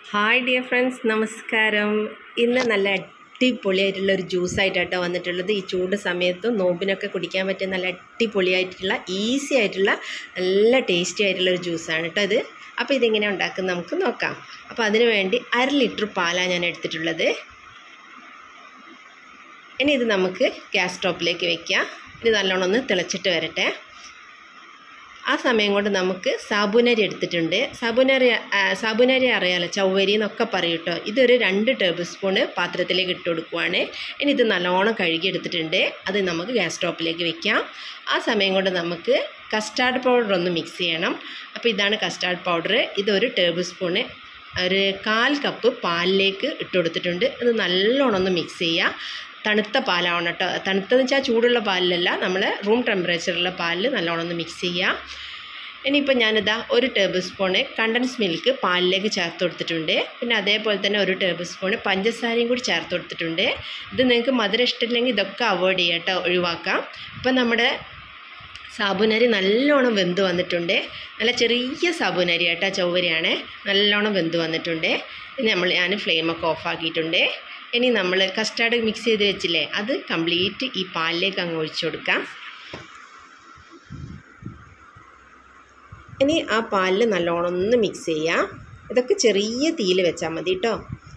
hi dear friends നമസ്കാരം ഇന്ന് നല്ല അടിപൊളിയായിട്ടുള്ള ഒരു ജ്യൂസായിട്ടാട്ടോ വന്നിട്ടുള്ളത് ഈ ചൂട് സമയത്തും നോമ്പിനൊക്കെ കുടിക്കാൻ പറ്റിയ നല്ല അടിപൊളിയായിട്ടുള്ള ഈസി ആയിട്ടുള്ള നല്ല ടേസ്റ്റി ആയിട്ടുള്ള ഒരു ജ്യൂസാണ് കേട്ടോ ഇത് അപ്പോൾ ഇതെങ്ങനെ ഉണ്ടാക്കുന്നത് നമുക്ക് നോക്കാം അപ്പോൾ അതിന് വേണ്ടി അര ലിറ്റർ പാലാണ് ഞാൻ എടുത്തിട്ടുള്ളത് ഇനി ഇത് നമുക്ക് ഗ്യാസ് സ്റ്റോപ്പിലേക്ക് വെക്കാം ഇത് നല്ലോണം ഒന്ന് തിളച്ചിട്ട് വരട്ടെ ആ സമയം കൊണ്ട് നമുക്ക് സാബുനരി എടുത്തിട്ടുണ്ട് സാബുനരി ആ, സാബുനരി അറിയാലോ ചൗവരി എന്നൊക്കെ പറയും കേട്ടോ ഇതൊരു രണ്ട് ടേബിൾ സ്പൂണ് പാത്രത്തിലേക്ക് ഇട്ട് കൊടുക്കുവാണ് ഇനി ഇത് നല്ലോണം കഴുകി എടുത്തിട്ടുണ്ട് അത് നമുക്ക് ഗ്യാസ് സ്റ്റോപ്പിലേക്ക് വെക്കാം ആ സമയം കൊണ്ട് നമുക്ക് കസ്റ്റാർഡ് പൗഡർ ഒന്ന് മിക്സ് ചെയ്യണം അപ്പോൾ ഇതാണ് കസ്റ്റാർഡ് പൗഡർ ഇതൊരു ടേബിൾ സ്പൂണ് ഒരു കാൽ കപ്പ് പാലിലേക്ക് ഇട്ട് കൊടുത്തിട്ടുണ്ട് അത് നല്ലോണം ഒന്ന് മിക്സ് ചെയ്യുക തണുത്ത പാലാവണം കേട്ടോ തണുത്തതെന്ന് വെച്ചാൽ ചൂടുള്ള പാലിലല്ല നമ്മൾ റൂം ടെമ്പറേച്ചറിലുള്ള പാലിൽ നല്ലോണം ഒന്ന് മിക്സ് ചെയ്യുക ഇനിയിപ്പോൾ ഞാനിതാ ഒരു ടേബിൾ സ്പൂണ് കണ്ടൻസ് മിൽക്ക് പാലിലേക്ക് ചേർത്ത് കൊടുത്തിട്ടുണ്ട് പിന്നെ അതേപോലെ തന്നെ ഒരു ടേബിൾ സ്പൂണ് പഞ്ചസാരയും കൂടി ചേർത്ത് കൊടുത്തിട്ടുണ്ട് ഇത് നിങ്ങൾക്ക് മധുരം ഇഷ്ടമില്ലെങ്കിൽ ഇതൊക്കെ അവോയ്ഡ് ചെയ്യാം കേട്ടോ ഒഴിവാക്കാം ഇപ്പം നമ്മുടെ സാബുനരി നല്ലോണം വെന്ത് വന്നിട്ടുണ്ട് നല്ല ചെറിയ സാബുനരി കേട്ടോ ചൗവരിയാണ് നല്ലോണം വെന്ത് വന്നിട്ടുണ്ട് ഇനി നമ്മൾ ഞാൻ ഫ്ലെയിമൊക്കെ ഓഫാക്കിയിട്ടുണ്ട് ഇനി നമ്മൾ കസ്റ്റാർഡ് മിക്സ് ചെയ്ത് വെച്ചില്ലേ അത് കംപ്ലീറ്റ് ഈ പാലിലേക്ക് അങ്ങ് ഒഴിച്ചു കൊടുക്കാം ഇനി ആ പാലിൽ നല്ലോണം ഒന്ന് മിക്സ് ചെയ്യാം ഇതൊക്കെ ചെറിയ തീയിൽ വെച്ചാൽ മതി കേട്ടോ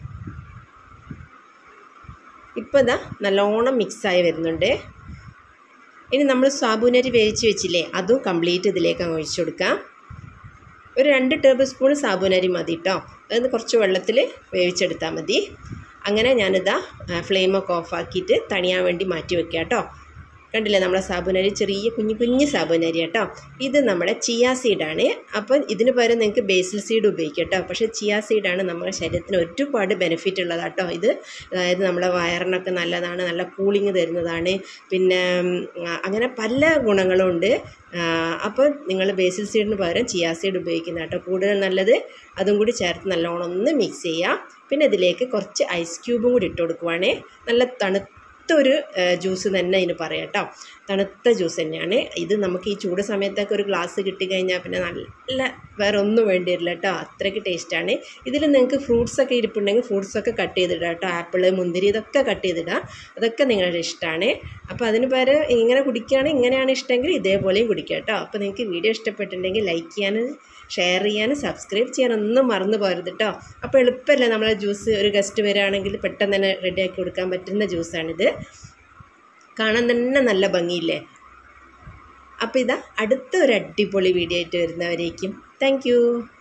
ഇപ്പോൾ ഇതാ നല്ലോണം മിക്സായി വരുന്നുണ്ട് ഇനി നമ്മൾ സാബുനരി വേവിച്ച് വെച്ചില്ലേ അതും കംപ്ലീറ്റ് ഇതിലേക്ക് അങ്ങ് ഒഴിച്ചു കൊടുക്കാം ഒരു രണ്ട് ടേബിൾ സ്പൂൺ സാബുനരി മതി കേട്ടോ അത് കുറച്ച് വെള്ളത്തിൽ വേവിച്ചെടുത്താൽ മതി അങ്ങനെ ഞാനിതാ ഫ്ലെയിമൊക്കെ ഓഫാക്കിയിട്ട് തണിയാൻ വേണ്ടി മാറ്റി വെക്കുക കേട്ടോ കണ്ടില്ലേ നമ്മളെ സാബുനരി ചെറിയ കുഞ്ഞു കുഞ്ഞു സാബുനരി കേട്ടോ ഇത് നമ്മുടെ ചിയ സീഡാണ് അപ്പം ഇതിന് പകരം നിങ്ങൾക്ക് ബേസിൽ സീഡ് ഉപയോഗിക്കാം കേട്ടോ പക്ഷേ ചിയ സീഡാണ് നമ്മുടെ ശരീരത്തിന് ഒരുപാട് ബെനിഫിറ്റ് ഉള്ളതാട്ടോ ഇത് അതായത് നമ്മളെ വയറിനൊക്കെ നല്ലതാണ് നല്ല കൂളിങ് തരുന്നതാണ് പിന്നെ ഉം, അങ്ങനെ പല ഗുണങ്ങളും ഉണ്ട് അപ്പോൾ നിങ്ങൾ ബേസിൽ സീഡിന് പകരം ചിയ സീഡ് ഉപയോഗിക്കുന്ന കേട്ടോ കൂടുതൽ നല്ലത് അതും കൂടി ചേർത്ത് നല്ലോണം ഒന്ന് മിക്സ് ചെയ്യുക പിന്നെ ഇതിലേക്ക് കുറച്ച് ഐസ് ക്യൂബും കൂടി ഇട്ട് കൊടുക്കുവാണേ നല്ല തണുത്ത ഒരു ജ്യൂസ് തന്നെ ഇതിന് പറയാം കേട്ടോ തണുത്ത ജ്യൂസ് തന്നെയാണ് ഇത് നമുക്ക് ഈ ചൂട് സമയത്തൊക്കെ ഒരു ഗ്ലാസ് കിട്ടിക്കഴിഞ്ഞാൽ പിന്നെ നല്ല വേറെ ഒന്നും വേണ്ടി വരില്ല കേട്ടോ അത്രയ്ക്ക് ടേസ്റ്റാണ് ഇതിൽ നിങ്ങൾക്ക് ഫ്രൂട്ട്സൊക്കെ ഇരിപ്പുണ്ടെങ്കിൽ ഫ്രൂട്ട്സൊക്കെ കട്ട് ചെയ്തിടുക കേട്ടോ ആപ്പിള് മുന്തിരി ഇതൊക്കെ കട്ട് ചെയ്തിടുക അതൊക്കെ നിങ്ങളുടെ ഇഷ്ടമാണ് അപ്പോൾ അതിന് പകരം ഇങ്ങനെ കുടിക്കുകയാണെങ്കിൽ ഇങ്ങനെയാണ് ഇഷ്ടമെങ്കിൽ ഇതേപോലെയും കുടിക്കുക കേട്ടോ അപ്പോൾ നിങ്ങൾക്ക് വീഡിയോ ഇഷ്ടപ്പെട്ടിട്ടുണ്ടെങ്കിൽ ലൈക്ക് ചെയ്യാനും ഷെയർ ചെയ്യാനും സബ്സ്ക്രൈബ് ചെയ്യാനൊന്നും മറന്നു പോകരുത് കേട്ടോ അപ്പോൾ എളുപ്പമല്ലേ നമ്മളെ ജ്യൂസ് ഒരു ഗസ്റ്റ് വരികയാണെങ്കിൽ പെട്ടെന്ന് തന്നെ റെഡിയാക്കി കൊടുക്കാൻ പറ്റുന്ന ജ്യൂസാണിത് കാണാൻ തന്നെ നല്ല ഭംഗിയില്ലേ അപ്പോൾ ഇതാ അടുത്ത ഒരു അടിപൊളി വീഡിയോ ആയിട്ട് വരുന്നവരേക്കും താങ്ക്